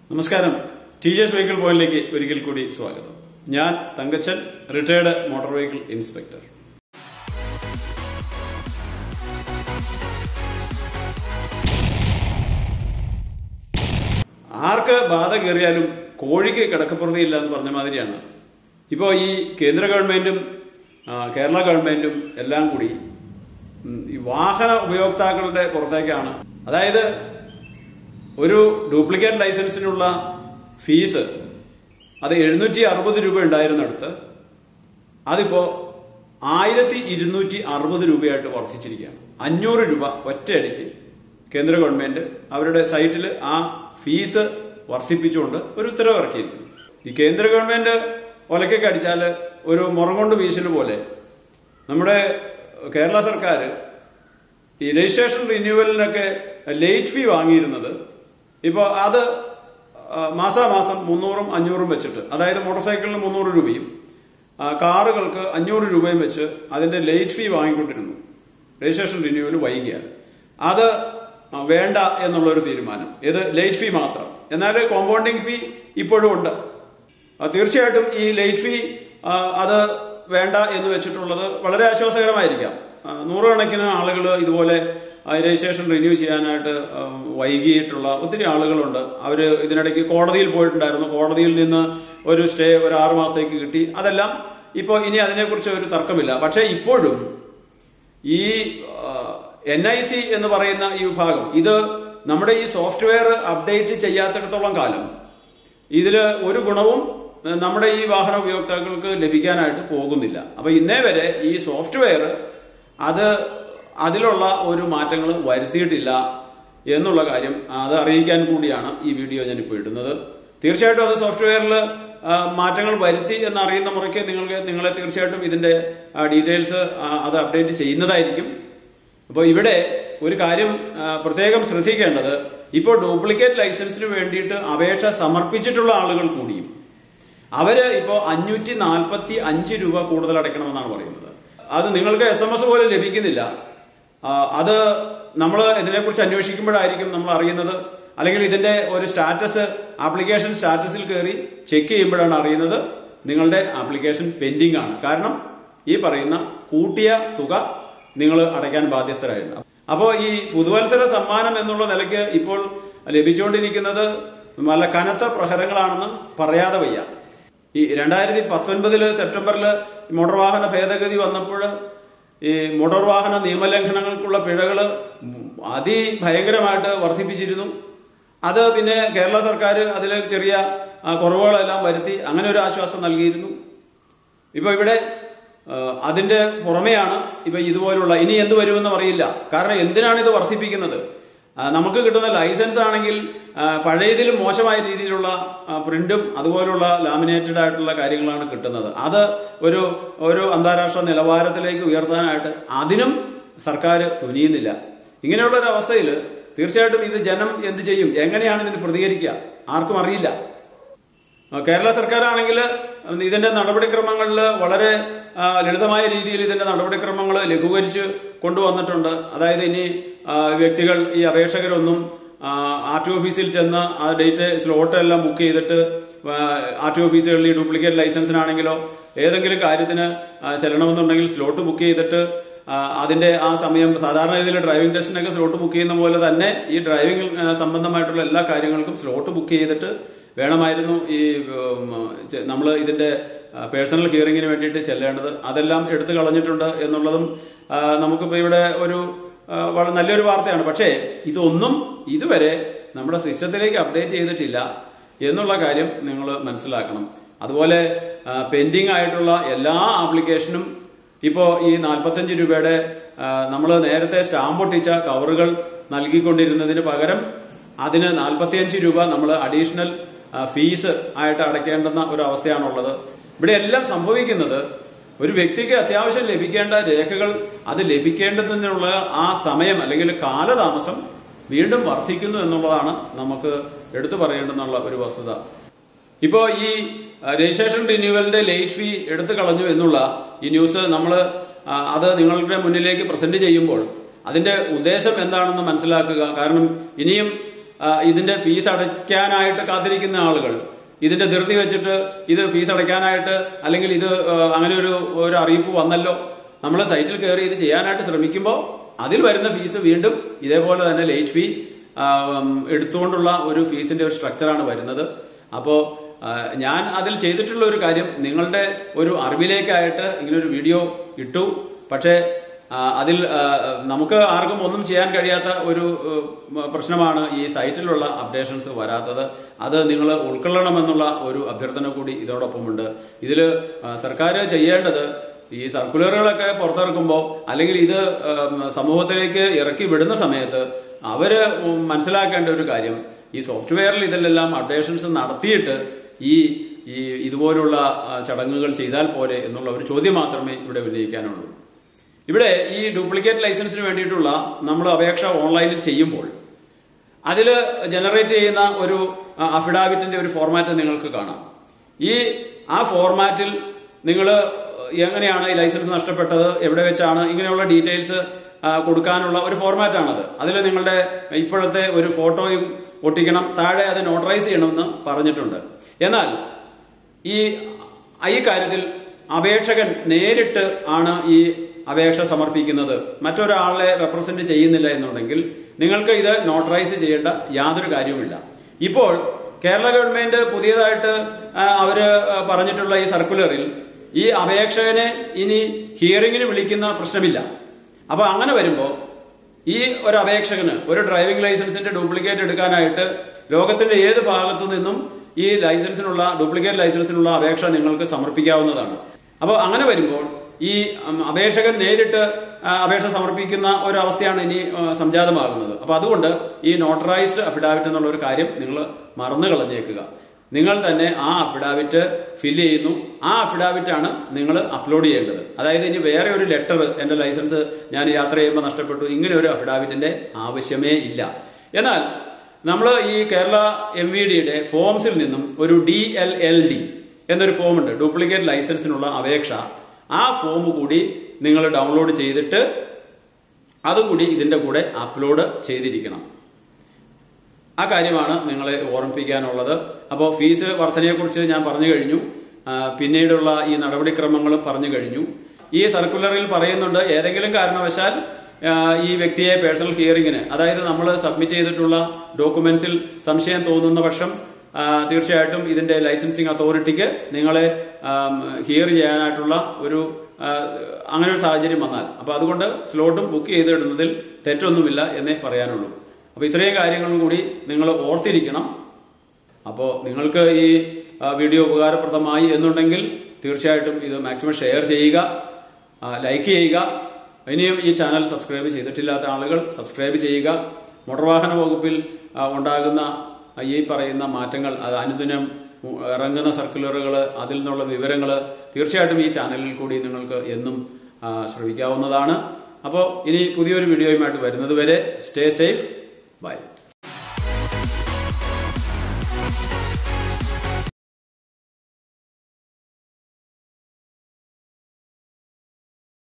നമസ്കാരം T G S vehicle പോയിന്റിലേക്ക് ഒരിക്കൽ കൂടി സ്വാഗതം ഞാൻ Thankachan retired motor vehicle inspector ആർക്ക് ബാധ കയറിയാലും കോഴിക്ക് കിടക്കപ്പുറതിയില്ല എന്ന് പറഞ്ഞ മാതിരിയാണ് ഇപ്പോൾ ഈ കേന്ദ്ര ഗവൺമെന്റും ആ, കേരള ഗവൺമെന്റും എല്ലാം കൂടി ഉം, ഈ വാഹന ഉപയോക്താക്കളുടെ പുറത്തേക്കാണ് അതായത് ഒരു ഡ്യൂപ്ലിക്കേറ്റ് ലൈസൻസിനുള്ള ഫീസ് അത് എഴുന്നൂറ്റി അറുപത് രൂപ ഉണ്ടായിരുന്നിടത്ത് അതിപ്പോ ആയിരത്തി ഇരുന്നൂറ്റി അറുപത് രൂപയായിട്ട് വർദ്ധിച്ചിരിക്കുകയാണ് അഞ്ഞൂറ് രൂപ ഒറ്റയടിക്ക് കേന്ദ്ര ഗവൺമെന്റ് അവരുടെ സൈറ്റിൽ ആ ഫീസ് വർദ്ധിപ്പിച്ചുകൊണ്ട് ഒരു ഉത്തരവ് ഇറക്കിയിരുന്നു ഈ കേന്ദ്ര ഗവൺമെന്റ് ഒലക്കൊക്കെ അടിച്ചാൽ ഒരു മുറം കൊണ്ട് വീശൽ പോലെ നമ്മുടെ കേരള സർക്കാർ ഈ രജിസ്ട്രേഷൻ റിന്യൂവലിനൊക്കെ ലേറ്റ് ഫീ വാങ്ങിയിരുന്നത് ഇപ്പോൾ അത് ആ, മാസാമാസം മുന്നൂറും അഞ്ഞൂറും വെച്ചിട്ട് അതായത് മോട്ടോർ സൈക്കിളിന് മുന്നൂറ് രൂപയും ആ, കാറുകൾക്ക് അഞ്ഞൂറ് രൂപയും വെച്ച് അതിന്റെ ലേറ്റ് ഫീ വാങ്ങിക്കൊണ്ടിരുന്നു രജിസ്ട്രേഷൻ റിന്യൂവൽ വൈകിയാൽ അത് ആ, വേണ്ട എന്നുള്ളൊരു തീരുമാനം ഇത് ലേറ്റ് ഫീ മാത്രം എന്നാൽ കോമ്പൗണ്ടിങ് ഫീ ഇപ്പോഴും ഉണ്ട് ആ, തീർച്ചയായിട്ടും ഈ ലേറ്റ് ഫീ ആ, അത് വേണ്ട എന്ന് വെച്ചിട്ടുള്ളത് വളരെ ആശ്വാസകരമായിരിക്കാം ആ, നൂറുകണക്കിന് ആളുകൾ ഇതുപോലെ ആ, രജിസ്ട്രേഷൻ റിന്യൂ ചെയ്യാനായിട്ട് ആ, വൈകിയിട്ടുള്ള ഒത്തിരി ആളുകളുണ്ട് അവർ ഇതിനിടയ്ക്ക് കോടതിയിൽ പോയിട്ടുണ്ടായിരുന്നു കോടതിയിൽ നിന്ന് ഒരു സ്റ്റേ ഒരു ആറു മാസത്തേക്ക് കിട്ടി അതെല്ലാം ഇപ്പോൾ ഇനി അതിനെക്കുറിച്ച് ഒരു തർക്കമില്ല പക്ഷേ ഇപ്പോഴും ഈ എൻ ഐ സി എന്ന് പറയുന്ന ഈ വിഭാഗം ഇത് നമ്മുടെ ഈ സോഫ്റ്റ്വെയർ അപ്ഡേറ്റ് ചെയ്യാത്തിടത്തോളം കാലം ഇതിൽ ഒരു ഗുണവും ഏഹ്, നമ്മുടെ ഈ വാഹന ഉപയോക്താക്കൾക്ക് ലഭിക്കാനായിട്ട് പോകുന്നില്ല അപ്പൊ ഇന്നേ വരെ ഈ സോഫ്റ്റ്വെയർ അത് അതിലുള്ള ഒരു മാറ്റങ്ങൾ വരുത്തിയിട്ടില്ല എന്നുള്ള കാര്യം അത് അറിയിക്കാൻ കൂടിയാണ് ഈ വീഡിയോ ഞാൻ ഇപ്പോൾ ഇടുന്നത് തീർച്ചയായിട്ടും അത് സോഫ്റ്റ്വെയറിൽ മാറ്റങ്ങൾ വരുത്തി എന്ന് അറിയുന്ന മുറയ്ക്ക് നിങ്ങൾക്ക് നിങ്ങളെ തീർച്ചയായിട്ടും ഇതിന്റെ ഡീറ്റെയിൽസ് അത് അപ്ഡേറ്റ് ചെയ്യുന്നതായിരിക്കും അപ്പോൾ ഇവിടെ ഒരു കാര്യം ആ, പ്രത്യേകം ശ്രദ്ധിക്കേണ്ടത് ഇപ്പോൾ ഡ്യൂപ്ലിക്കേറ്റ് ലൈസൻസിന് വേണ്ടിയിട്ട് അപേക്ഷ സമർപ്പിച്ചിട്ടുള്ള ആളുകൾ കൂടിയും അവര് ഇപ്പോൾ അഞ്ഞൂറ്റി നാൽപ്പത്തി അഞ്ച് രൂപ കൂടുതൽ അടയ്ക്കണമെന്നാണ് പറയുന്നത് അത് നിങ്ങൾക്ക് എസ് എം എസ് പോലും ലഭിക്കുന്നില്ല ആ, അത് നമ്മൾ ഇതിനെക്കുറിച്ച് അന്വേഷിക്കുമ്പോഴായിരിക്കും നമ്മൾ അറിയുന്നത് അല്ലെങ്കിൽ ഇതിന്റെ ഒരു സ്റ്റാറ്റസ് ആപ്ലിക്കേഷൻ സ്റ്റാറ്റസിൽ കയറി ചെക്ക് ചെയ്യുമ്പോഴാണ് അറിയുന്നത് നിങ്ങളുടെ ആപ്ലിക്കേഷൻ പെൻഡിംഗ് ആണ് കാരണം ഈ പറയുന്ന കൂട്ടിയ തുക നിങ്ങൾ അടയ്ക്കാൻ ബാധ്യസ്ഥരായിട്ടുണ്ട് അപ്പോൾ ഈ പുതുവത്സര സമ്മാനം എന്നുള്ള നിലയ്ക്ക് ഇപ്പോൾ ലഭിച്ചുകൊണ്ടിരിക്കുന്നത് നല്ല കനത്ത പ്രഹരങ്ങളാണെന്ന് പറയാതെ വയ്യ ഈ രണ്ടായിരത്തി പത്തൊൻപതില് സെപ്റ്റംബറിൽ മോട്ടോർ വാഹന ഭേദഗതി വന്നപ്പോൾ ഈ മോട്ടോർ വാഹന നിയമലംഘനങ്ങൾക്കുള്ള പിഴകൾ അതിഭയങ്കരമായിട്ട് വർദ്ധിപ്പിച്ചിരുന്നു അത് പിന്നെ കേരള സർക്കാർ അതിൽ ചെറിയ ആ, കുറവുകളെല്ലാം വരുത്തി അങ്ങനെ ഒരു ആശ്വാസം നൽകിയിരുന്നു ഇപ്പൊ ഇവിടെ ആ, അതിന്റെ പുറമെയാണ് ഇപ്പൊ ഇതുപോലുള്ള ഇനി എന്ത് വരുമെന്ന് അറിയില്ല കാരണം എന്തിനാണ് ഇത് വർദ്ധിപ്പിക്കുന്നത് ആ, നമുക്ക് കിട്ടുന്ന ലൈസൻസ് ആണെങ്കിൽ ആ, പഴയതിലും മോശമായ രീതിയിലുള്ള ആ, പ്രിന്റും അതുപോലുള്ള ലാമിനേറ്റഡ് ആയിട്ടുള്ള കാര്യങ്ങളാണ് കിട്ടുന്നത് അത് ഒരു ഒരു അന്താരാഷ്ട്ര നിലവാരത്തിലേക്ക് ഉയർത്താനായിട്ട് അതിനും സർക്കാർ തുനിയുന്നില്ല ഇങ്ങനെയുള്ള ഒരു അവസ്ഥയിൽ തീർച്ചയായിട്ടും ഇത് ജനം എന്ത് ചെയ്യും എങ്ങനെയാണ് ഇതിന് പ്രതികരിക്കുക ആർക്കും അറിയില്ല ആ, കേരള സർക്കാരാണെങ്കിൽ ഇതിന്റെ നടപടിക്രമങ്ങളിൽ വളരെ ആ, ലളിതമായ രീതിയിൽ ഇതിന്റെ നടപടിക്രമങ്ങൾ ലഘൂകരിച്ച് കൊണ്ടുവന്നിട്ടുണ്ട് അതായത് ഇനി ആ, വ്യക്തികൾ ഈ അപേക്ഷകരൊന്നും ആർ ടി ഓഫീസിൽ ചെന്ന് ആ ഡേറ്റ് സ്ലോട്ട് എല്ലാം ബുക്ക് ചെയ്തിട്ട് ആർ ടി ഓഫീസുകളിൽ ഈ ഡ്യൂപ്ലിക്കേറ്റ് ലൈസൻസിനാണെങ്കിലോ ഏതെങ്കിലും കാര്യത്തിന് ആ, ചെല്ലണമെന്നുണ്ടെങ്കിൽ സ്ലോട്ട് ബുക്ക് ചെയ്തിട്ട് ആ, അതിന്റെ ആ സമയം സാധാരണ രീതിയിൽ ഡ്രൈവിംഗ് ടെസ്റ്റിനൊക്കെ സ്ലോട്ട് ബുക്ക് ചെയ്യുന്ന പോലെ തന്നെ ഈ ഡ്രൈവിംഗ് ആ, സംബന്ധമായിട്ടുള്ള എല്ലാ കാര്യങ്ങൾക്കും സ്ലോട്ട് ബുക്ക് ചെയ്തിട്ട് വേണമായിരുന്നു ഈ നമ്മൾ ഇതിന്റെ പേഴ്സണൽ ഹിയറിങ്ങിന് വേണ്ടിയിട്ട് ചെല്ലേണ്ടത് അതെല്ലാം എടുത്തു കളഞ്ഞിട്ടുണ്ട് എന്നുള്ളതും ആ, നമുക്കിപ്പോൾ ഇവിടെ ഒരു ആ, വളരെ നല്ലൊരു വാർത്തയാണ് പക്ഷേ ഇതൊന്നും ഇതുവരെ നമ്മുടെ സിസ്റ്റത്തിലേക്ക് അപ്ഡേറ്റ് ചെയ്തിട്ടില്ല എന്നുള്ള കാര്യം നിങ്ങൾ മനസ്സിലാക്കണം അതുപോലെ പെൻഡിങ് ആയിട്ടുള്ള എല്ലാ ആപ്ലിക്കേഷനും ഇപ്പോൾ ഈ നാൽപ്പത്തഞ്ച് രൂപയുടെ നമ്മൾ നേരത്തെ സ്റ്റാമ്പ് ഒട്ടിച്ച കവറുകൾ നൽകിക്കൊണ്ടിരുന്നതിന് പകരം അതിന് നാൽപ്പത്തിയഞ്ച് രൂപ നമ്മൾ അഡീഷണൽ ഫീസ് ആയിട്ട് അടയ്ക്കേണ്ടുന്ന ഒരു അവസ്ഥയാണുള്ളത് ഇവിടെ എല്ലാം സംഭവിക്കുന്നത് ഒരു വ്യക്തിക്ക് അത്യാവശ്യം ലഭിക്കേണ്ട രേഖകൾ അത് ലഭിക്കേണ്ടതിനുള്ള ആ സമയം അല്ലെങ്കിൽ കാലതാമസം വീണ്ടും വർദ്ധിക്കുന്നു എന്നുള്ളതാണ് നമുക്ക് എടുത്തു പറയേണ്ടുന്നുള്ള ഒരു വസ്തുത ഇപ്പോ ഈ ആ, രജിസ്ട്രേഷൻ റിന്യൂവലിന്റെ ലേറ്റ് ഫീ എടുത്തു കളഞ്ഞു എന്നുള്ള ഈ ന്യൂസ് നമ്മൾ അത് നിങ്ങളുടെ മുന്നിലേക്ക് പ്രസന്റ് ചെയ്യുമ്പോൾ അതിന്റെ ഉദ്ദേശം എന്താണെന്ന് മനസ്സിലാക്കുക കാരണം ഇനിയും ആ, ഇതിന്റെ ഫീസ് അടയ്ക്കാനായിട്ട് കാത്തിരിക്കുന്ന ആളുകൾ ഇതിന്റെ ധൃതി വെച്ചിട്ട് ഇത് ഫീസ് അടയ്ക്കാനായിട്ട് അല്ലെങ്കിൽ ഇത് ആ, അങ്ങനെ ഒരു ഒരു അറിയിപ്പ് വന്നല്ലോ നമ്മൾ സൈറ്റിൽ കയറി ഇത് ചെയ്യാനായിട്ട് ശ്രമിക്കുമ്പോൾ അതിൽ വരുന്ന ഫീസ് വീണ്ടും ഇതേപോലെ തന്നെ ലേറ്റ് ഫീ എടുത്തുകൊണ്ടുള്ള ഒരു ഫീസിന്റെ ഒരു സ്ട്രക്ചറാണ് വരുന്നത് അപ്പോൾ ഞാൻ അതിൽ ചെയ്തിട്ടുള്ള ഒരു കാര്യം നിങ്ങളുടെ ഒരു അറിവിലേക്കായിട്ട് ഇങ്ങനെ ഒരു വീഡിയോ ഇട്ടു പക്ഷേ ആ, അതിൽ ആ, നമുക്ക് ആർക്കും ഒന്നും ചെയ്യാൻ കഴിയാത്ത ഒരു ഉം, പ്രശ്നമാണ് ഈ സൈറ്റിലുള്ള അപ്ഡേഷൻസ് വരാത്തത് അത് നിങ്ങൾ ഉൾക്കൊള്ളണമെന്നുള്ള ഒരു അഭ്യർത്ഥന കൂടി ഇതോടൊപ്പമുണ്ട് ഇതിൽ സർക്കാർ ചെയ്യേണ്ടത് ഈ സർക്കുലറുകളൊക്കെ പുറത്തിറക്കുമ്പോൾ അല്ലെങ്കിൽ ഇത് ഉം, സമൂഹത്തിലേക്ക് ഇറക്കി വിടുന്ന സമയത്ത് അവര് ഉം, മനസ്സിലാക്കേണ്ട ഒരു കാര്യം ഈ സോഫ്റ്റ്വെയറിൽ ഇതിലെല്ലാം അപ്ഡേഷൻസ് നടത്തിയിട്ട് ഈ ഈ ഇതുപോലുള്ള ആ, ചടങ്ങുകൾ ചെയ്താൽ പോരെ എന്നുള്ള ഒരു ചോദ്യം മാത്രമേ ഇവിടെ ഉന്നയിക്കാനുള്ളൂ ഇവിടെ ഈ ഡ്യൂപ്ലിക്കേറ്റ് ലൈസൻസിന് വേണ്ടിയിട്ടുള്ള നമ്മൾ അപേക്ഷ ഓൺലൈനിൽ ചെയ്യുമ്പോൾ അതിൽ ജനറേറ്റ് ചെയ്യുന്ന ഒരു അഫിഡാവിറ്റിന്റെ ഒരു ഫോർമാറ്റ് നിങ്ങൾക്ക് കാണാം ഈ ആ ഫോർമാറ്റിൽ നിങ്ങൾ എങ്ങനെയാണ് ഈ ലൈസൻസ് നഷ്ടപ്പെട്ടത് എവിടെ വെച്ചാണ് ഇങ്ങനെയുള്ള ഡീറ്റെയിൽസ് കൊടുക്കാനുള്ള ഒരു ഫോർമാറ്റാണത് അതിൽ നിങ്ങളുടെ ഇപ്പോഴത്തെ ഒരു ഫോട്ടോയും ഒട്ടിക്കണം താഴെ അത് നോട്ടറൈസ് ചെയ്യണമെന്ന് പറഞ്ഞിട്ടുണ്ട് എന്നാൽ ഈ ഈ കാര്യത്തിൽ അപേക്ഷകൻ നേരിട്ട് ആണ് ഈ അപേക്ഷ സമർപ്പിക്കുന്നത് മറ്റൊരാളെ റെപ്രസെന്റ് ചെയ്യുന്നില്ല എന്നുണ്ടെങ്കിൽ നിങ്ങൾക്ക് ഇത് നോട്ടറൈസ് ചെയ്യേണ്ട യാതൊരു കാര്യവുമില്ല ഇപ്പോൾ കേരള ഗവൺമെന്റ് പുതിയതായിട്ട് ആ, അവര് ആ, പറഞ്ഞിട്ടുള്ള ഈ സർക്കുലറിൽ ഈ അപേക്ഷകനെ ഇനി ഹിയറിംഗിന് വിളിക്കുന്ന പ്രശ്നമില്ല അപ്പൊ അങ്ങനെ വരുമ്പോ ഈ ഒരു അപേക്ഷകന് ഒരു ഡ്രൈവിംഗ് ലൈസൻസിന്റെ ഡ്യൂപ്ലിക്കേറ്റ് എടുക്കാനായിട്ട് ലോകത്തിന്റെ ഏത് ഭാഗത്തു നിന്നും ഈ ലൈസൻസിനുള്ള ഡ്യൂപ്ലിക്കേറ്റ് ലൈസൻസിനുള്ള അപേക്ഷ നിങ്ങൾക്ക് സമർപ്പിക്കാവുന്നതാണ് അപ്പോൾ അങ്ങനെ വരുമ്പോൾ ഈ ഉം, അപേക്ഷകൻ നേരിട്ട് ആ, അപേക്ഷ സമർപ്പിക്കുന്ന ഒരു അവസ്ഥയാണ് ഇനി ആ, സംജാതമാകുന്നത് അപ്പൊ അതുകൊണ്ട് ഈ നോട്ടറൈസ്ഡ് അഫിഡാവിറ്റ് എന്നുള്ള ഒരു കാര്യം നിങ്ങൾ മറന്നു കളഞ്ഞേക്കുക നിങ്ങൾ തന്നെ ആ അഫിഡാവിറ്റ് ഫില്ല് ചെയ്യുന്നു ആ അഫിഡാവിറ്റ് ആണ് നിങ്ങൾ അപ്ലോഡ് ചെയ്യേണ്ടത് അതായത് ഇനി വേറെ ഒരു ലെറ്റർ എന്റെ ലൈസൻസ് ഞാൻ യാത്ര ചെയ്യുമ്പോൾ നഷ്ടപ്പെട്ടു ഇങ്ങനെ ഒരു അഫിഡാവിറ്റിന്റെ ആവശ്യമേ ഇല്ല എന്നാൽ നമ്മൾ ഈ കേരള എം വി ഡിയുടെ ഫോംസിൽ നിന്നും ഒരു ഡി എൽ എൽ ഡി എന്നൊരു ഫോം ഉണ്ട് ഡ്യൂപ്ലിക്കേറ്റ് ലൈസൻസിനുള്ള അപേക്ഷ ആ ഫോം കൂടി നിങ്ങൾ ഡൗൺലോഡ് ചെയ്തിട്ട് അതും കൂടി ഇതിന്റെ കൂടെ അപ്ലോഡ് ചെയ്തിരിക്കണം ആ കാര്യമാണ് നിങ്ങളെ ഓർമ്മിപ്പിക്കാനുള്ളത് അപ്പോൾ ഫീസ് വർധനയെക്കുറിച്ച് ഞാൻ പറഞ്ഞു കഴിഞ്ഞു ആ, പിന്നീടുള്ള ഈ നടപടിക്രമങ്ങളും പറഞ്ഞു കഴിഞ്ഞു ഈ സർക്കുലറിൽ പറയുന്നുണ്ട് ഏതെങ്കിലും കാരണവശാൽ ആ, ഈ വ്യക്തിയെ പേഴ്സണൽ ഹിയറിംഗിന് അതായത് നമ്മൾ സബ്മിറ്റ് ചെയ്തിട്ടുള്ള ഡോക്യുമെന്റ്സിൽ സംശയം തോന്നുന്ന പക്ഷം ആ, തീർച്ചയായിട്ടും ഇതിന്റെ ലൈസൻസിങ് അതോറിറ്റിക്ക് നിങ്ങളെ ഹിയർ ചെയ്യാനായിട്ടുള്ള ഒരു ആ, അങ്ങനെ ഒരു സാഹചര്യം വന്നാൽ അപ്പൊ അതുകൊണ്ട് സ്ലോട്ടും ബുക്ക് ചെയ്തിടുന്നതിൽ തെറ്റൊന്നുമില്ല എന്നേ പറയാനുള്ളൂ അപ്പൊ ഇത്രയും കാര്യങ്ങളും കൂടി നിങ്ങൾ ഓർത്തിരിക്കണം അപ്പോൾ നിങ്ങൾക്ക് ഈ ആ, വീഡിയോ ഉപകാരപ്രദമായി എന്നുണ്ടെങ്കിൽ തീർച്ചയായിട്ടും ഇത് മാക്സിമം ഷെയർ ചെയ്യുക ആ, ലൈക്ക് ചെയ്യുക ഇനിയും ഈ ചാനൽ സബ്സ്ക്രൈബ് ചെയ്തിട്ടില്ലാത്ത ആളുകൾ സബ്സ്ക്രൈബ് ചെയ്യുക മോട്ടോർ വാഹന വകുപ്പിൽ ആ, ഉണ്ടാകുന്ന ആ, ഈ പറയുന്ന മാറ്റങ്ങൾ അത് അനുദിനം ഉ- ഇറങ്ങുന്ന സർക്കുലറുകൾ അതിൽ നിന്നുള്ള വിവരങ്ങൾ തീർച്ചയായിട്ടും ഈ ചാനലിൽ കൂടി നിങ്ങൾക്ക് എന്നും ആ, ശ്രവിക്കാവുന്നതാണ് അപ്പോൾ ഇനി പുതിയൊരു വീഡിയോയുമായിട്ട് വരുന്നത് വരെ സ്റ്റേ സേഫ് ബൈ